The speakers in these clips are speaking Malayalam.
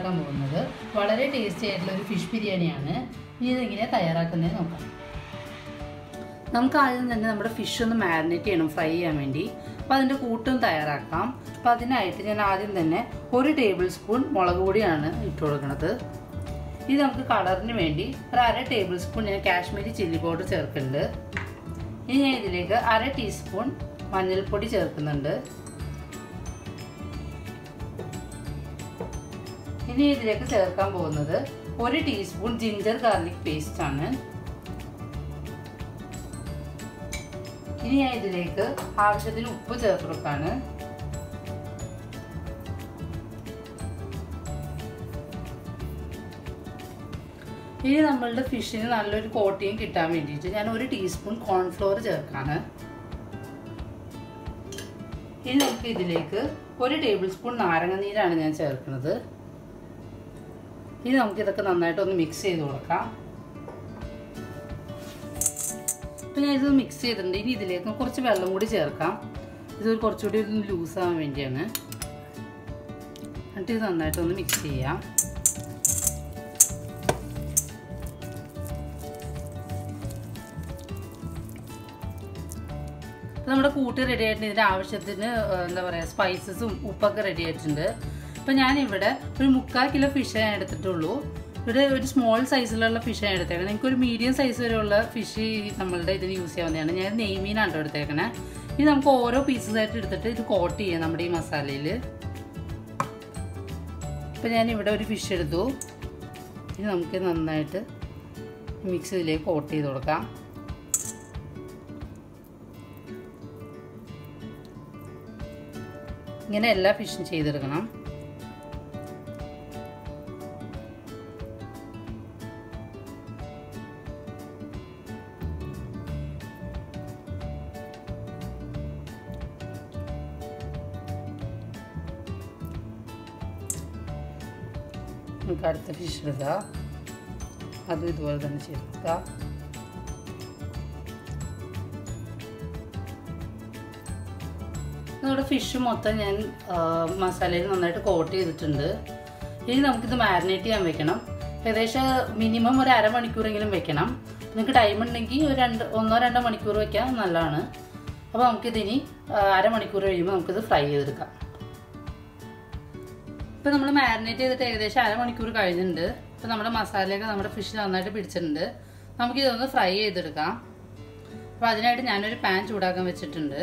തയ്യാറാക്കാൻ പോകുന്നത് വളരെ ടേസ്റ്റി ആയിട്ടുള്ള ഒരു ഫിഷ് ബിരിയാണിയാണ് ഇനി ഇതെങ്ങനെ തയ്യാറാക്കുന്നത് നോക്കാം നമുക്ക് ആദ്യം തന്നെ നമ്മുടെ ഫിഷ് ഒന്ന് മാരിനേറ്റ് ചെയ്യണം ഫ്രൈ ചെയ്യാൻ വേണ്ടി അപ്പോൾ അതിൻ്റെ കൂട്ടും തയ്യാറാക്കാം അപ്പോൾ അതിനായിട്ട് ഞാൻ ആദ്യം തന്നെ ഒരു ടേബിൾ സ്പൂൺ മുളക് പൊടിയാണ് ഇട്ട് കൊടുക്കുന്നത് ഇത് നമുക്ക് കളറിന് വേണ്ടി ഒരു അര ടേബിൾ സ്പൂൺ ഞാൻ കാശ്മീരി ചില്ലി പൗഡർ ചേർക്കുന്നുണ്ട് ഇനി ഞാൻ ഇതിലേക്ക് അര ടീസ്പൂൺ മഞ്ഞൾപ്പൊടി ചേർക്കുന്നുണ്ട് ഇനി ഇതിലേക്ക് ചേർക്കാൻ പോകുന്നത് ഒരു ടീസ്പൂൺ ജിഞ്ചർ ഗാർലിക് പേസ്റ്റ് ആണ് ഇനി ഞാൻ ഇതിലേക്ക് ആവശ്യത്തിന് ഉപ്പ് ചേർത്ത് കൊടുക്കാണ് ഇനി നമ്മളുടെ ഫിഷിന് നല്ലൊരു കോട്ടിങ് കിട്ടാൻ വേണ്ടിയിട്ട് ഞാൻ ഒരു ടീസ്പൂൺ കോൺഫ്ലോർ ചേർക്കാണ് ഇനി നമുക്ക് ഇതിലേക്ക് ഒരു ടേബിൾ സ്പൂൺ നാരങ്ങ നീരാണ് ഞാൻ ചേർക്കുന്നത് ഇനി നമുക്ക് ഇതൊക്കെ നന്നായിട്ട് ഒന്ന് മിക്സ് ചെയ്ത് കൊടുക്കാം ഇപ്പം ഞാൻ ഇത് മിക്സ് ചെയ്തിട്ടുണ്ട് ഇനി ഇതിലേക്ക് കുറച്ച് വെള്ളം കൂടി ചേർക്കാം ഇത് കുറച്ചുകൂടി ഒന്ന് ലൂസാകാൻ വേണ്ടിയാണ് എന്നിട്ട് ഇത് നന്നായിട്ടൊന്ന് മിക്സ് ചെയ്യാം നമ്മുടെ കൂട്ട് റെഡി ആയിട്ടുണ്ട് ഇതിൻ്റെ ആവശ്യത്തിന് എന്താ പറയുക സ്പൈസസും ഉപ്പൊക്കെ റെഡി ആയിട്ടുണ്ട് അപ്പം ഞാനിവിടെ ഒരു മുക്കാൽ കിലോ ഫിഷ് ഞാൻ എടുത്തിട്ടുള്ളൂ ഇവിടെ ഒരു സ്മോൾ സൈസിലുള്ള ഫിഷ് ഞാൻ എടുത്തേക്കണം നിങ്ങൾക്ക് ഒരു മീഡിയം സൈസ് വരെയുള്ള ഫിഷ് നമ്മളുടെ ഇതിന് യൂസ് ചെയ്യാവുന്നതാണ് ഞാൻ നെയ്മീനാണ് എടുത്തേക്കണേ ഇനി നമുക്ക് ഓരോ പീസസ് ആയിട്ട് എടുത്തിട്ട് ഇത് കോട്ട് ചെയ്യാം നമ്മുടെ ഈ മസാലയിൽ ഇപ്പം ഞാൻ ഇവിടെ ഒരു ഫിഷ് എടുത്തു ഇനി നമുക്ക് നന്നായിട്ട് മിക്സ് ഇതിലേക്ക് കോട്ട് ചെയ്ത് കൊടുക്കാം ഇങ്ങനെ എല്ലാ ഫിഷും ചെയ്തെടുക്കണം നമുക്ക് അടുത്ത ഫിഷ് എടുക്കുക അതും ഇതുപോലെ തന്നെ ചെയ്തെടുക്കുക നമ്മുടെ ഫിഷ് മൊത്തം ഞാൻ മസാലയിൽ നന്നായിട്ട് കോട്ട് ചെയ്തിട്ടുണ്ട് ഇനി നമുക്കിത് മാരിനേറ്റ് ചെയ്യാൻ വെക്കണം ഏകദേശം മിനിമം ഒരു അരമണിക്കൂറെങ്കിലും വെക്കണം നിങ്ങൾക്ക് ടൈം ഉണ്ടെങ്കിൽ ഒരു രണ്ട് ഒന്നോ രണ്ടോ മണിക്കൂർ വെക്കാൻ നല്ലതാണ് അപ്പോൾ നമുക്കിതിനി അരമണിക്കൂർ കഴിയുമ്പോൾ നമുക്കിത് ഫ്രൈ ചെയ്തെടുക്കാം ഇപ്പോൾ നമ്മൾ മാരിനേറ്റ് ചെയ്തിട്ട് ഏകദേശം അരമണിക്കൂർ കഴിഞ്ഞിട്ടുണ്ട് ഇപ്പോൾ നമ്മുടെ മസാലയൊക്കെ നമ്മുടെ ഫിഷ് നന്നായിട്ട് പിടിച്ചിട്ടുണ്ട് നമുക്കിതൊന്ന് ഫ്രൈ ചെയ്തെടുക്കാം അപ്പോൾ അതിനായിട്ട് ഞാനൊരു പാൻ ചൂടാക്കാൻ വെച്ചിട്ടുണ്ട്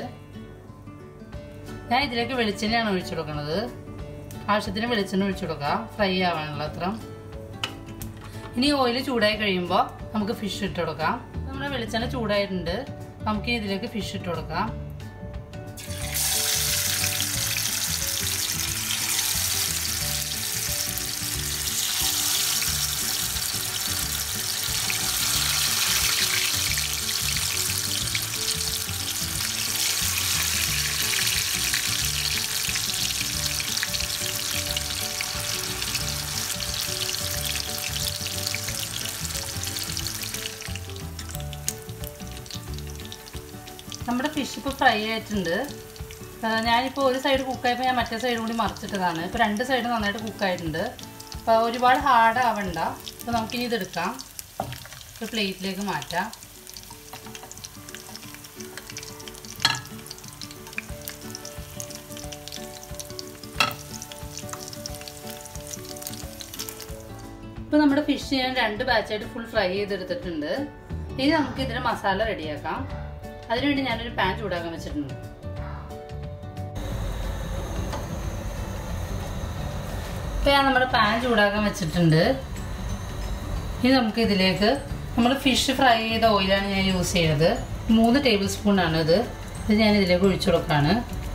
ഞാൻ ഇതിലേക്ക് വെളിച്ചെണ്ണയാണ് ഒഴിച്ചു കൊടുക്കുന്നത് ആവശ്യത്തിന് വെളിച്ചെണ്ണ ഒഴിച്ചു കൊടുക്കുക ഫ്രൈ ആവാനുള്ള അത്ര ഇനി ഓയിൽ ചൂടായി കഴിയുമ്പോൾ നമുക്ക് ഫിഷ് ഇട്ട് കൊടുക്കാം നമ്മുടെ വെളിച്ചെണ്ണ ചൂടായിട്ടുണ്ട് നമുക്ക് ഇതിലേക്ക് ഫിഷ് ഇട്ട് കൊടുക്കാം നമ്മുടെ ഫിഷ് ഇപ്പോൾ ഫ്രൈ ആയിട്ടുണ്ട് ഞാനിപ്പോൾ ഒരു സൈഡ് കുക്കായപ്പോൾ ഞാൻ മറ്റേ സൈഡ് കൂടി മറിച്ചിട്ടതാണ് ഇപ്പോൾ രണ്ട് സൈഡ് നന്നായിട്ട് കുക്കായിട്ടുണ്ട് അപ്പോൾ ഒരുപാട് ഹാർഡ് ആവണ്ട അപ്പോൾ നമുക്കിനി ഇതെടുക്കാം ഒരു പ്ലേറ്റിലേക്ക് മാറ്റാം ഇപ്പോൾ നമ്മുടെ ഫിഷ് ഞാൻ രണ്ട് ബാച്ചായിട്ട് ഫുൾ ഫ്രൈ ചെയ്തെടുത്തിട്ടുണ്ട് ഇനി നമുക്ക് ഇതിന് മസാല റെഡിയാക്കാം അതിനുവേണ്ടി ഞാനൊരു പാൻ ചൂടാക്കാൻ വെച്ചിട്ടുണ്ട് ഇപ്പം ഞാൻ നമ്മുടെ പാൻ ചൂടാക്കാൻ വെച്ചിട്ടുണ്ട് ഇനി നമുക്ക് ഇതിലേക്ക് നമ്മൾ ഫിഷ് ഫ്രൈ ചെയ്ത ഓയിലാണ് ഞാൻ യൂസ് ചെയ്തത് മൂന്ന് ടേബിൾ സ്പൂണാണ് ഇത് ഇത് ഞാൻ ഇതിലേക്ക് ഒഴിച്ചു കൊടുക്കുകയാണ്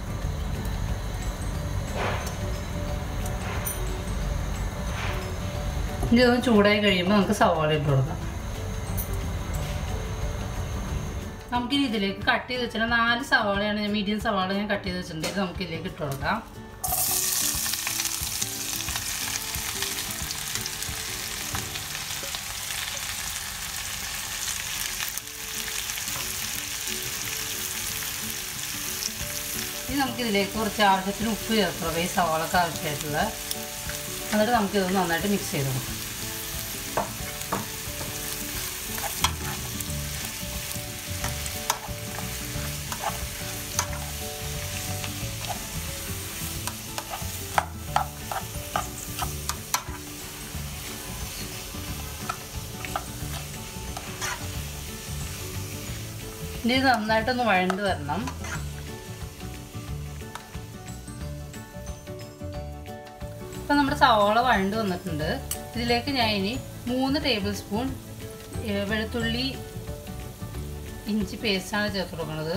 ഇതൊന്ന് ചൂടായി കഴിയുമ്പോൾ നമുക്ക് സവാള ഇട്ട് കൊടുക്കാം നമുക്കിനി ഇതിലേക്ക് കട്ട് ചെയ്ത് വെച്ചിട്ട് നാല് സവാളയാണ് ഞാൻ മീഡിയം സവാള ഞാൻ കട്ട് ചെയ്ത് വെച്ചിട്ടുണ്ട് ഇത് നമുക്ക് ഇതിലേക്ക് ഇട്ട് കൊടുക്കാം ഇനി നമുക്കിതിലേക്ക് കുറച്ച് ആവശ്യത്തിന് ഉപ്പ് ചേർത്ത് കൊടുക്കാം ഈ സവാളക്ക് ആവശ്യമായിട്ടുള്ള എന്നിട്ട് നമുക്കിതൊന്ന് നന്നായിട്ട് മിക്സ് ചെയ്ത് കൊടുക്കാം ഇനി ഇത് നന്നായിട്ടൊന്ന് വഴണ്ട് വരണം ഇപ്പം നമ്മുടെ സവാള വഴണ്ട് വന്നിട്ടുണ്ട് ഇതിലേക്ക് ഞാൻ ഇനി മൂന്ന് ടേബിൾ സ്പൂൺ ഏഹ്, വെളുത്തുള്ളി ഇഞ്ചി പേസ്റ്റാണ് ചേർത്ത് കൊടുക്കുന്നത്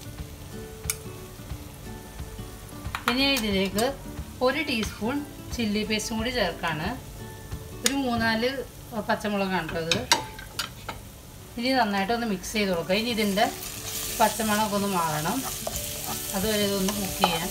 ഇനി ഞാൻ ഇതിലേക്ക് ഒരു ടീസ്പൂൺ ചില്ലി പേസ്റ്റും കൂടി ചേർക്കാണ് ഒരു മൂന്നാല് പച്ചമുളകാണ് കേട്ടോ ഇത് ഇനി നന്നായിട്ട് ഒന്ന് മിക്സ് ചെയ്ത് കൊടുക്കുക ഇനി ഇതിൻ്റെ പച്ചമണമൊക്കെ ഒന്ന് മാറണം അതുവരെ ഇതൊന്ന് കുക്ക് ചെയ്യാൻ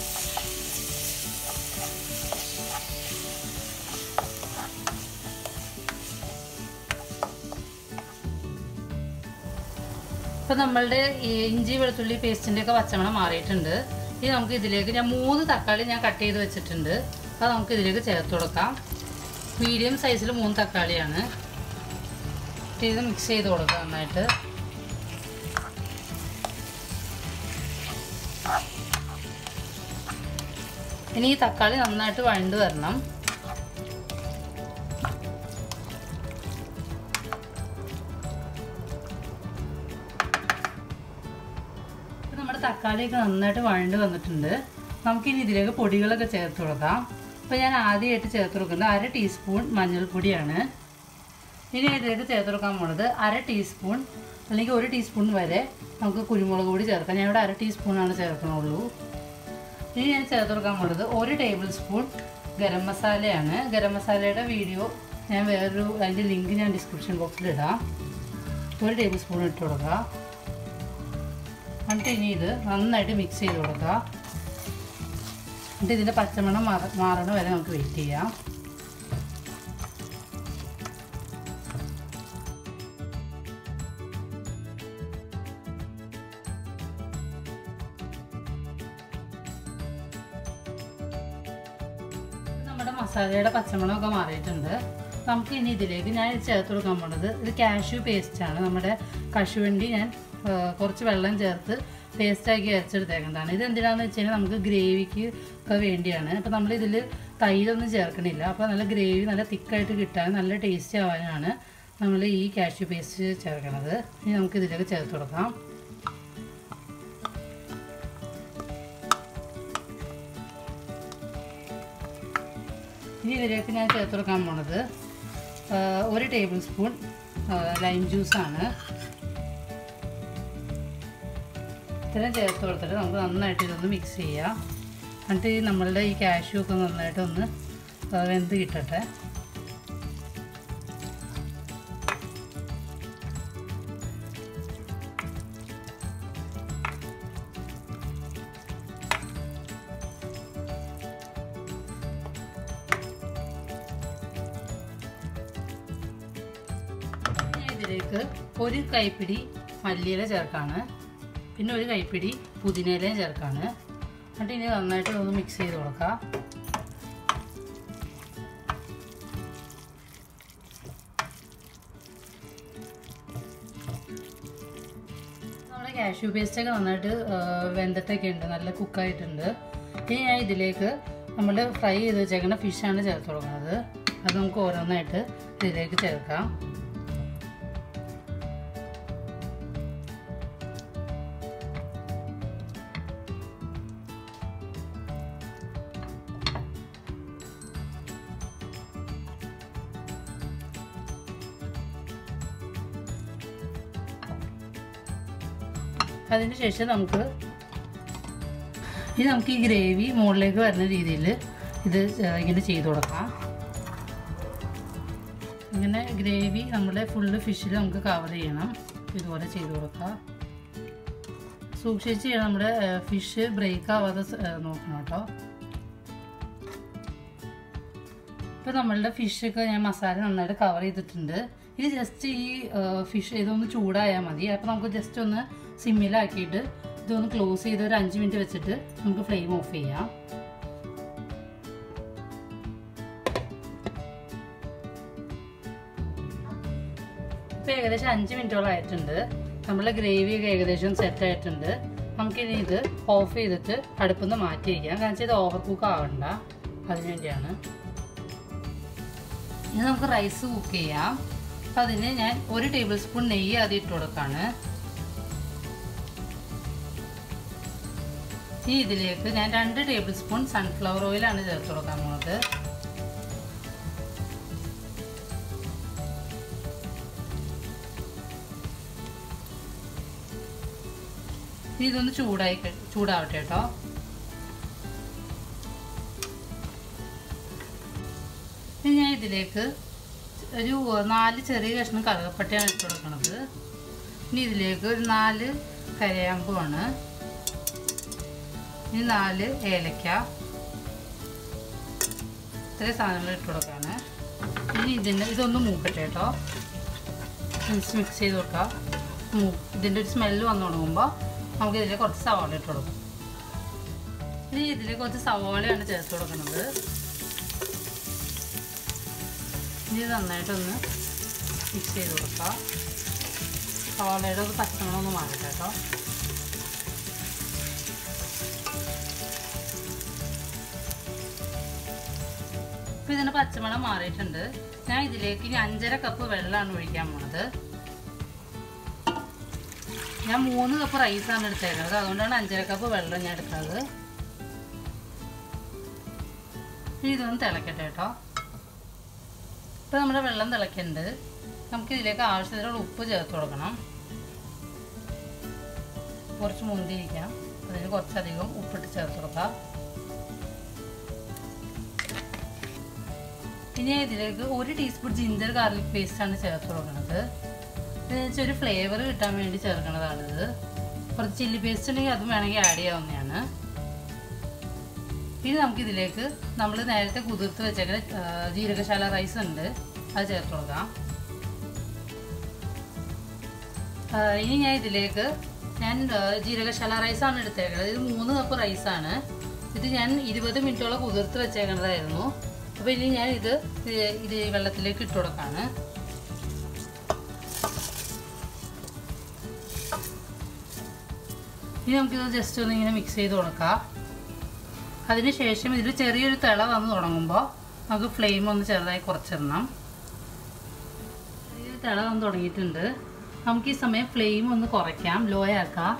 ഇപ്പം നമ്മളുടെ ഈ ഇഞ്ചി വെളുത്തുള്ളി പേസ്റ്റിൻ്റെ ഒക്കെ പച്ചമണം മാറിയിട്ടുണ്ട് ഇനി നമുക്ക് ഇതിലേക്ക് ഞാൻ മൂന്ന് തക്കാളി ഞാൻ കട്ട് ചെയ്ത് വെച്ചിട്ടുണ്ട് അത് നമുക്ക് ഇതിലേക്ക് ചേർത്ത് കൊടുക്കാം മീഡിയം സൈസിൽ മൂന്ന് തക്കാളിയാണ് ഇത് മിക്സ് ചെയ്ത് കൊടുക്കുക നന്നായിട്ട് ഇനി ഈ തക്കാളി നന്നായിട്ട് വഴണ്ട് വരണം ഇപ്പൊ നമ്മുടെ തക്കാളിയൊക്കെ നന്നായിട്ട് വഴണ്ട് വന്നിട്ടുണ്ട് നമുക്കിനി ഇതിലേക്ക് പൊടികളൊക്കെ ചേർത്ത് കൊടുക്കാം അപ്പോൾ ഞാൻ ആദ്യമായിട്ട് ചേർത്ത് കൊടുക്കുന്നത് അര ടീസ്പൂൺ മഞ്ഞൾപ്പൊടിയാണ് ഇനി ഇതിലേക്ക് ചേർത്ത് കൊടുക്കാൻ പോണത് അര ടീസ്പൂൺ അല്ലെങ്കിൽ ഒരു ടീസ്പൂൺ വരെ നമുക്ക് കുരുമുളക് പൊടി ചേർക്കാം ഞാൻ ഇവിടെ അര ടീസ്പൂണാണ് ചേർക്കണുള്ളൂ ഇനി ഞാൻ ചേർത്ത് കൊടുക്കാൻ പോണത് ഒരു ടേബിൾ സ്പൂൺ ഗരം മസാലയാണ് ഗരം മസാലയുടെ വീഡിയോ ഞാൻ വേറൊരു അതിൻ്റെ ലിങ്ക് ഞാൻ ഡിസ്ക്രിപ്ഷൻ ബോക്സിൽ ഇടാം ഒരു ടേബിൾ സ്പൂൺ ഇട്ട് കൊടുക്കുക എന്നിട്ട് ഇനി ഇത് നന്നായിട്ട് മിക്സ് ചെയ്ത് കൊടുക്കുക എന്നിട്ട് ഇതിൻ്റെ പച്ചമണം മാറ മാറണ വരെ നമുക്ക് വെയിറ്റ് ചെയ്യാം നമ്മുടെ മസാലയുടെ പച്ചമണമൊക്കെ മാറിയിട്ടുണ്ട് നമുക്ക് ഇനി ഇതിലേക്ക് ഞാൻ ചേർത്ത് കൊടുക്കാൻ പോണത് ഇത് കാഷ്യൂ പേസ്റ്റാണ് നമ്മുടെ കശുവണ്ടി ഞാൻ ആ, കുറച്ച് വെള്ളം ചേർത്ത് പേസ്റ്റാക്കി അരച്ചെടുത്തേക്കുന്നതാണ് ഇത് എന്തിനാണെന്ന് വെച്ച് കഴിഞ്ഞാൽ നമുക്ക് ഗ്രേവിക്ക് ഒക്കെ വേണ്ടിയാണ് അപ്പോൾ നമ്മൾ ഇതിൽ തൈരൊന്നും ചേർക്കണില്ല അപ്പോൾ നല്ല ഗ്രേവി നല്ല തിക്കായിട്ട് കിട്ടാൻ നല്ല ടേസ്റ്റി ആവാനാണ് നമ്മൾ ഈ കാഷ്യൂ പേസ്റ്റ് ചേർക്കണത് ഇനി നമുക്ക് ഇതിലേക്ക് ചേർത്ത് കൊടുക്കാം ഇനി ഇതിലേക്ക് ഞാൻ ചേർത്ത് കൊടുക്കാൻ പോണത് ആ, ഒരു ടേബിൾ സ്പൂൺ ലൈം ജ്യൂസാണ് ഇത്രയും ചേർത്ത് കൊടുത്തിട്ട് നമുക്ക് നന്നായിട്ട് ഇതൊന്ന് മിക്സ് ചെയ്യാം എന്നിട്ട് ഈ നമ്മളുടെ ഈ കാഷ്യൂ ഒക്കെ നന്നായിട്ട് ഒന്ന് ആ, വെന്ത് കിട്ടട്ടെ ഞാൻ ഇതിലേക്ക് ഒരു കൈപ്പിടി മല്ലിയില ചേർക്കാണ് പിന്നെ ഒരു കൈപ്പിടി പുതിനയിലയും ചേർക്കാണ് എന്നിട്ട് ഇനി നന്നായിട്ട് ഒന്ന് മിക്സ് ചെയ്ത് കൊടുക്കാം നമ്മുടെ കാഷ്യൂ പേസ്റ്റൊക്കെ നന്നായിട്ട് ആ, വെന്തിട്ടൊക്കെ ഉണ്ട് നല്ല കുക്കായിട്ടുണ്ട് ഇനി ഞാൻ ഇതിലേക്ക് നമ്മൾ ഫ്രൈ ചെയ്ത് വെച്ചേക്കുന്ന ഫിഷാണ് ചേർത്ത് കൊടുക്കുന്നത് അത് നമുക്ക് ഓരോന്നായിട്ട് ഇതിലേക്ക് ചേർക്കാം അതിന് ശേഷം നമുക്ക് ഇനി നമുക്ക് ഈ ഗ്രേവി മുകളിലേക്ക് വരുന്ന രീതിയിൽ ഇത് ചെ- ഇങ്ങനെ ചെയ്ത് കൊടുക്കാം ഇങ്ങനെ ഗ്രേവി നമ്മുടെ ഫുള്ള് ഫിഷിൽ നമുക്ക് കവർ ചെയ്യണം ഇതുപോലെ ചെയ്ത് കൊടുക്കാം സൂക്ഷിച്ച് ചെയ്യണം നമ്മുടെ ഫിഷ് ബ്രേക്ക് ആവാതെ സ- ഏ, നോക്കണം കേട്ടോ ഇപ്പം നമ്മളുടെ ഫിഷൊക്കെ ഞാൻ മസാല നന്നായിട്ട് കവർ ചെയ്തിട്ടുണ്ട് ഇത് ജസ്റ്റ് ഈ ഫിഷ് ഇതൊന്ന് ചൂടായാൽ മതി അപ്പോൾ നമുക്ക് ജസ്റ്റ് ഒന്ന് സിമ്മിലാക്കിയിട്ട് ഇതൊന്ന് ക്ലോസ് ചെയ്ത് ഒരു അഞ്ച് മിനിറ്റ് വെച്ചിട്ട് നമുക്ക് ഫ്ലെയിം ഓഫ് ചെയ്യാം ഇപ്പം ഏകദേശം അഞ്ച് മിനിറ്റോളം ആയിട്ടുണ്ട് നമ്മളെ ഗ്രേവി ഒക്കെ ഏകദേശം സെറ്റ് ആയിട്ടുണ്ട് നമുക്കിനി ഇത് ഓഫ് ചെയ്തിട്ട് അടുപ്പിൽ നിന്ന് മാറ്റി വയ്ക്കാം കാരണം വെച്ചാൽ ഇത് ഓവർ കുക്ക് ആവണ്ട അതിനു വേണ്ടിയാണ് ഇനി നമുക്ക് റൈസ് കുക്ക് ചെയ്യാം അപ്പം അതിന് ഞാൻ ഒരു ടേബിൾ സ്പൂൺ നെയ്യ് ആദ്യം ഇട്ട് കൊടുക്കാണ് ഈ ഇതിലേക്ക് ഞാൻ രണ്ട് ടേബിൾ സ്പൂൺ സൺഫ്ലവർ ഓയിലാണ് ചേർത്ത് കൊടുക്കാൻ പോകുന്നത് ഇനി ഇതൊന്ന് ചൂടായി കഴി- ചൂടാവട്ടെ കേട്ടോ ഇനി ഞാൻ ഇതിലേക്ക് ഒരു നാല് ചെറിയ കഷ്ണം കറുകപ്പട്ടയാണ് ഇട്ട് കൊടുക്കുന്നത് ഇനി ഇതിലേക്ക് ഒരു നാല് കരയാമ്പുമാണ് ഇനി നാല് ഏലക്ക ഇത്രയും സാധനങ്ങൾ ഇട്ട് കൊടുക്കാണ് ഇനി ഇതിൻ്റെ ഇതൊന്ന് മൂക്കട്ടെ കേട്ടോ മിക്സ് ചെയ്ത് കൊടുക്കാം മൂ- ഇതിൻ്റെ ഒരു സ്മെല്ല് വന്നു തുടങ്ങുമ്പോൾ നമുക്ക് ഇതിൽ കുറച്ച് സവാള ഇട്ട് കൊടുക്കാം ഇനി ഇതിൽ കുറച്ച് സവാളയാണ് ചേർത്ത് കൊടുക്കുന്നത് ഇനി ഇത് നന്നായിട്ടൊന്ന് മിക്സ് ചെയ്ത് കൊടുക്കാം സവാളയുടെ ഒരു പച്ചമണം ഒന്ന് മാറട്ടെ കേട്ടോ ഇപ്പം ഇതിന് പച്ചമണം മാറിയിട്ടുണ്ട് ഞാൻ ഇതിലേക്ക് ഇനി അഞ്ചര കപ്പ് വെള്ളമാണ് ഒഴിക്കാൻ പോണത് ഞാൻ മൂന്ന് കപ്പ് റൈസാണ് എടുത്തേക്കുന്നത് അതുകൊണ്ടാണ് അഞ്ചര കപ്പ് വെള്ളം ഞാൻ എടുക്കുന്നത് ഇനി ഇതൊന്ന് തിളക്കട്ടെ കേട്ടോ ഇപ്പം നമ്മുടെ വെള്ളം തിളക്കുന്നുണ്ട് നമുക്ക് ഇതിലേക്ക് ആവശ്യത്തിനുള്ള ഉപ്പ് ചേർത്ത് കൊടുക്കണം കുറച്ച് മുന്തിരിക്കാം അതിന് കുറച്ചധികം ഉപ്പിട്ട് ചേർത്ത് കൊടുക്കാം ഇനി ഇതിലേക്ക് ഒരു ടീസ്പൂൺ ജിഞ്ചർ ഗാർലിക് പേസ്റ്റ് ആണ് ചേർത്ത് കൊടുക്കുന്നത് ഇതെന്ന് വെച്ചാൽ ഒരു ഫ്ലേവർ കിട്ടാൻ വേണ്ടി ചേർക്കുന്നതാണിത് കുറച്ച് ചില്ലി പേസ്റ്റ് ഉണ്ടെങ്കിൽ അതും വേണമെങ്കിൽ ആഡ് ചെയ്യാവുന്നതാണ് ഇനി നമുക്കിതിലേക്ക് നമ്മൾ നേരത്തെ കുതിർത്ത് വെച്ചേക്കുന്ന ആ, ജീരകശാല റൈസ് ഉണ്ട് അത് ചേർത്ത് കൊടുക്കാം ആ, ഇനി ഞാൻ ഇതിലേക്ക് ഞാൻ ആ, ജീരകശാല റൈസാണ് എടുത്തേക്കുന്നത് ഇത് മൂന്ന് കപ്പ് റൈസാണ് ഇത് ഞാൻ ഇരുപത് മിനിറ്റോളം കുതിർത്ത് വെച്ചേക്കുന്നതായിരുന്നു അപ്പോൾ ഇനി ഞാൻ ഇത് ഇത് ഇത് ഈ വെള്ളത്തിലേക്ക് ഇട്ട് കൊടുക്കാണ് ഇനി നമുക്കിത് ജസ്റ്റ് ഒന്ന് ഇങ്ങനെ മിക്സ് ചെയ്ത് കൊടുക്കാം അതിനുശേഷം ഇതിൽ ചെറിയൊരു തിള വന്ന് തുടങ്ങുമ്പോൾ നമുക്ക് ഫ്ലെയിം ഒന്ന് ചെറുതായി കുറച്ചിടണം ചെറിയൊരു തിള വന്ന് തുടങ്ങിയിട്ടുണ്ട് നമുക്ക് ഈ സമയം ഫ്ലെയിം ഒന്ന് കുറയ്ക്കാം ലോ ആക്കാം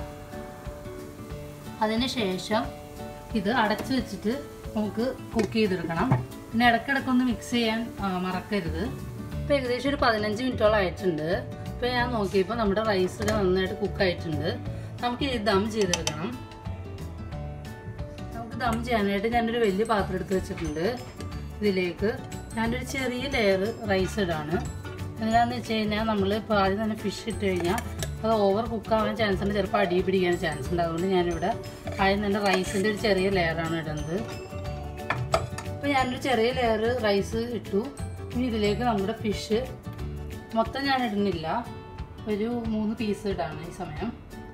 അതിനുശേഷം ഇത് അടച്ചു വെച്ചിട്ട് നമുക്ക് കുക്ക് ചെയ്തെടുക്കണം പിന്നെ ഇടയ്ക്കിടയ്ക്കൊന്ന് മിക്സ് ചെയ്യാൻ ആ, മറക്കരുത് ഇപ്പോൾ ഏകദേശം ഒരു പതിനഞ്ച് മിനിറ്റോളം ആയിട്ടുണ്ട് ഇപ്പോൾ ഞാൻ നോക്കിയപ്പോൾ നമ്മുടെ റൈസ് നന്നായിട്ട് കുക്കായിട്ടുണ്ട് നമുക്ക് ഇത് ദം ചെയ്തെടുക്കണം നമുക്ക് ദം ചെയ്യാനായിട്ട് ഞാനൊരു വലിയ പാത്രം എടുത്ത് വെച്ചിട്ടുണ്ട് ഇതിലേക്ക് ഞാനൊരു ചെറിയ ലെയർ റൈസ് ഇടാണ് എന്താണെന്ന് വെച്ച് കഴിഞ്ഞാൽ നമ്മൾ ഇപ്പോൾ ആദ്യം തന്നെ ഫിഷ് ഇട്ട് കഴിഞ്ഞാൽ അത് ഓവർ കുക്കാവാൻ ചാൻസ് ഉണ്ട് ചിലപ്പോൾ അടി പിടിക്കാൻ ചാൻസ് ഉണ്ട് അതുകൊണ്ട് ഞാനിവിടെ ആദ്യം തന്നെ റൈസിൻ്റെ ഒരു ചെറിയ ലെയറാണ് ഇടുന്നത് അപ്പോൾ ഞാനൊരു ചെറിയ ലെയർ റൈസ് ഇട്ടു ഇനി ഇതിലേക്ക് നമ്മുടെ ഫിഷ് മൊത്തം ഞാൻ ഇടുന്നില്ല ഒരു മൂന്ന് പീസ് ഇടാണ് ഈ സമയം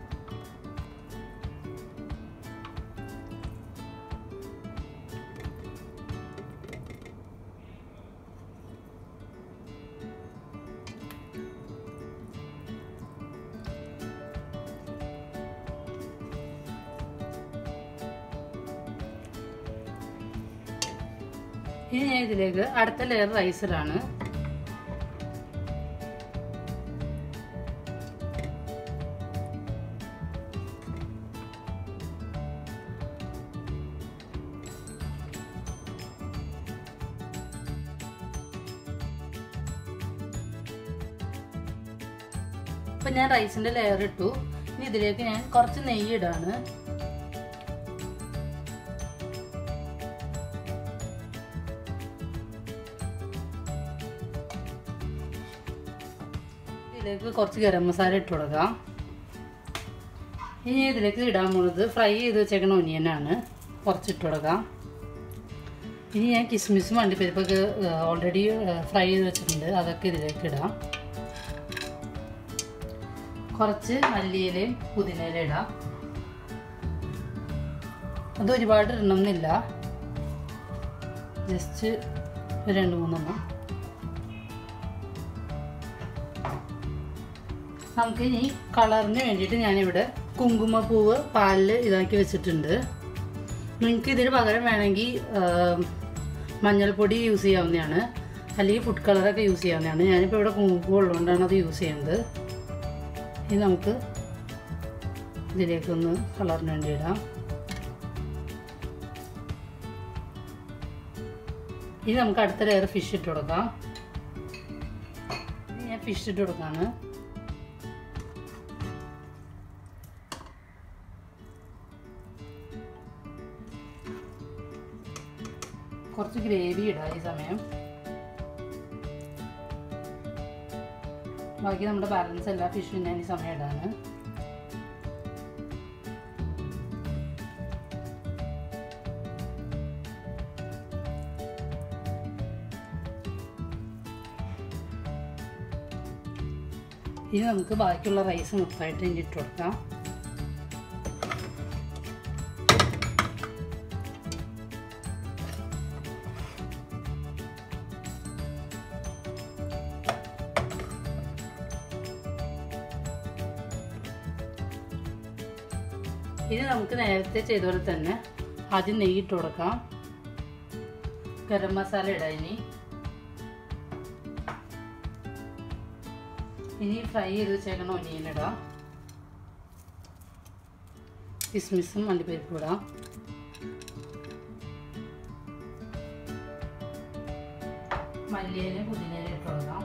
ഇനി ഞാൻ ഇതിലേക്ക് അടുത്ത ലെയർ റൈസ് ഇടാണ് ഇപ്പൊ ഞാൻ റൈസിന്റെ ലെയർ ഇട്ടു ഇനി ഇതിലേക്ക് ഞാൻ കുറച്ച് നെയ്യ് ഇടാണ് ഇതിലേക്ക് കുറച്ച് ഗരം മസാല ഇട്ട് കൊടുക്കാം ഇനി ഇതിലേക്ക് ഇടാൻ പോകുന്നത് ഫ്രൈ ചെയ്ത് വെച്ചേക്കണ ഒനിയനാണ് കുറച്ച് ഇട്ട് കൊടുക്കാം ഇനി ഞാൻ കിസ്മിസും അണ്ടിപ്പരിപ്പൊക്കെ ഓൾറെഡി ഫ്രൈ ചെയ്ത് വെച്ചിട്ടുണ്ട് അതൊക്കെ ഇതിലേക്ക് ഇടാം കുറച്ച് മല്ലിയിലയും പുതിനയിലയും ഇടാം അത് ഒരുപാട് ഇടണമെന്നില്ല ജസ്റ്റ് ഒരു രണ്ട് മൂന്നെണ്ണം നമുക്ക് ഇനി കളറിന് വേണ്ടിയിട്ട് ഞാനിവിടെ കുങ്കുമപ്പൂവ് പാലിൽ ഇതാക്കി വെച്ചിട്ടുണ്ട് നിങ്ങൾക്ക് ഇതിന് പകരം വേണമെങ്കിൽ മഞ്ഞൾപ്പൊടി യൂസ് ചെയ്യാവുന്നതാണ് അല്ലെങ്കിൽ ഫുഡ് കളറൊക്കെ യൂസ് ചെയ്യാവുന്നതാണ് ഞാനിപ്പോൾ ഇവിടെ കുങ്കുമപ്പൂ ഉള്ളതുകൊണ്ടാണ് അത് യൂസ് ചെയ്യുന്നത് ഇനി നമുക്ക് ഇതിലേക്കൊന്ന് കളറിന് വേണ്ടി ഇടാം ഇനി നമുക്ക് അടുത്ത ലെയർ ഫിഷ് ഇട്ട് കൊടുക്കാം ഇനി ഞാൻ ഫിഷ് ഇട്ട് കൊടുക്കാണ് കുറച്ച് ഗ്രേവി ഇടാം ഈ സമയം ബാക്കി നമ്മുടെ ബാലൻസ് എല്ലാ ഫിഷും ഞാൻ ഈ സമയം ഇടാണ് ഇനി നമുക്ക് ബാക്കിയുള്ള റൈസ് മൊത്തമായിട്ട് ഇനി ഇട്ട് കൊടുക്കാം ഇനി നമുക്ക് നേരത്തെ ചെയ്ത പോലെ തന്നെ ആദ്യം നെയ്യ് ഇട്ട് കൊടുക്കാം ഗരം മസാല ഇടാം ഇനി ഇനി ഫ്രൈ ചെയ്ത് വെച്ചേക്കണ ഒനിയൻ ഇടാം കിസ്മിസും അണ്ടിപ്പരിപ്പും ഇടാം മല്ലിയിലും പുതിനയിലും ഇട്ട് കൊടുക്കാം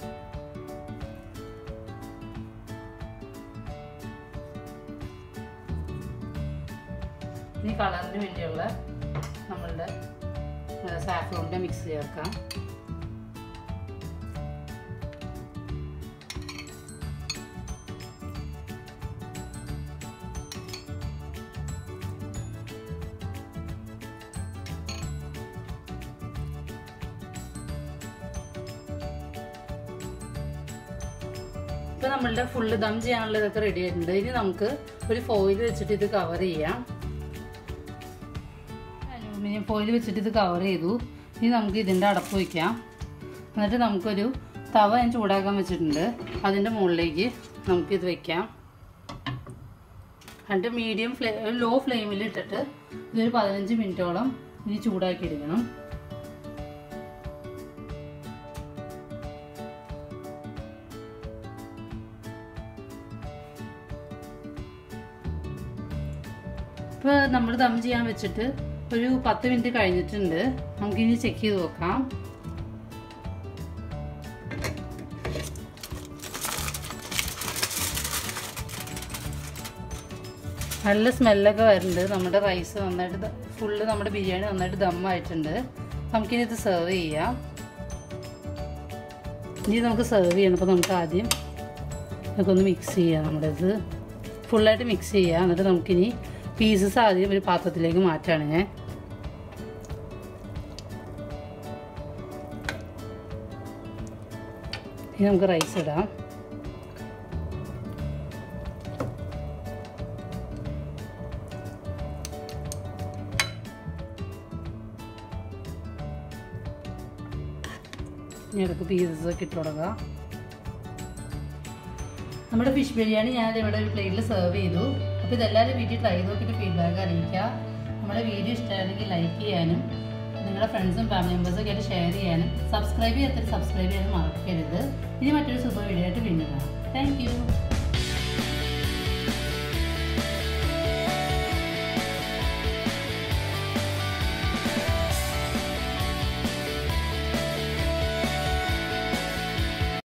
ഇനി കളറിന് വേണ്ടിയുള്ള നമ്മളുടെ സാഫ്രോണിൻ്റെ മിക്സ് ചേർക്കാം ഇപ്പൊ നമ്മളുടെ ഫുള്ള് ദം ചെയ്യാനുള്ള ഇതൊക്കെ റെഡി ആയിട്ടുണ്ട് ഇനി നമുക്ക് ഒരു ഫോയിൽ വെച്ചിട്ട് ഇത് കവർ ചെയ്യാം അലൂമിനിയം ഫോയിൽ വെച്ചിട്ട് ഇത് കവർ ചെയ്തു ഇനി നമുക്ക് ഇതിൻ്റെ അടപ്പ് വയ്ക്കാം എന്നിട്ട് നമുക്കൊരു തവ ഞാൻ ചൂടാക്കാൻ വെച്ചിട്ടുണ്ട് അതിൻ്റെ മുകളിലേക്ക് നമുക്കിത് വെക്കാം എന്നിട്ട് മീഡിയം ഫ്ലേ ലോ ഫ്ലെയിമിൽ ഇട്ടിട്ട് ഇതൊരു പതിനഞ്ച് മിനിറ്റോളം ഇനി ചൂടാക്കി എടുക്കണം ഇപ്പോൾ നമ്മൾ ദം ചെയ്യാൻ വെച്ചിട്ട് ഒരു പത്ത് മിനിറ്റ് കഴിഞ്ഞിട്ടുണ്ട് നമുക്കിനി ചെക്ക് ചെയ്ത് നോക്കാം നല്ല സ്മെല്ലൊക്കെ വരുന്നുണ്ട് നമ്മുടെ റൈസ് നന്നായിട്ട് ഫുള്ള് നമ്മുടെ ബിരിയാണി നന്നായിട്ട് ദമ്മായിട്ടുണ്ട് നമുക്കിനി ഇത് സെർവ് ചെയ്യാം ഇനി നമുക്ക് സെർവ് ചെയ്യണം അപ്പോൾ നമുക്ക് ആദ്യം ഇതൊക്കെ ഒന്ന് മിക്സ് ചെയ്യാം നമ്മുടെ ഇത് ഫുള്ളായിട്ട് മിക്സ് ചെയ്യുക എന്നിട്ട് നമുക്കിനി പീസസ് ആദ്യം ഒരു പാത്രത്തിലേക്ക് മാറ്റാണ് ഞാൻ ഇനി നമുക്ക് റൈസ് ഇടാം ഇനി ഇടയ്ക്ക് പീസസ് ഒക്കെ ഇട്ട് കൊടുക്കാം നമ്മുടെ ഫിഷ് ബിരിയാണി ഞാൻ ഇവിടെ ഒരു പ്ലേറ്റിൽ സെർവ് ചെയ്തു അപ്പോൾ ഇതെല്ലാവരും വീട്ടിൽ ട്രൈ ചെയ്ത് നോക്കിയിട്ട് ഫീഡ്ബാക്ക് അറിയിക്കുക നമ്മുടെ വീഡിയോ ഇഷ്ടമാണെങ്കിൽ ലൈക്ക് ചെയ്യാനും നിങ്ങളുടെ ഫ്രണ്ട്സും ഫാമിലി മെമ്പേഴ്സൊക്കെ ആയിട്ട് ഷെയർ ചെയ്യാനും സബ്സ്ക്രൈബ് ചെയ്യാത്ത സബ്സ്ക്രൈബ് ചെയ്യാനും മറക്കരുത് ഇനി മറ്റൊരു സൂപ്പർ വീഡിയോ ആയിട്ട് വീണ്ടും കാണാം താങ്ക് യു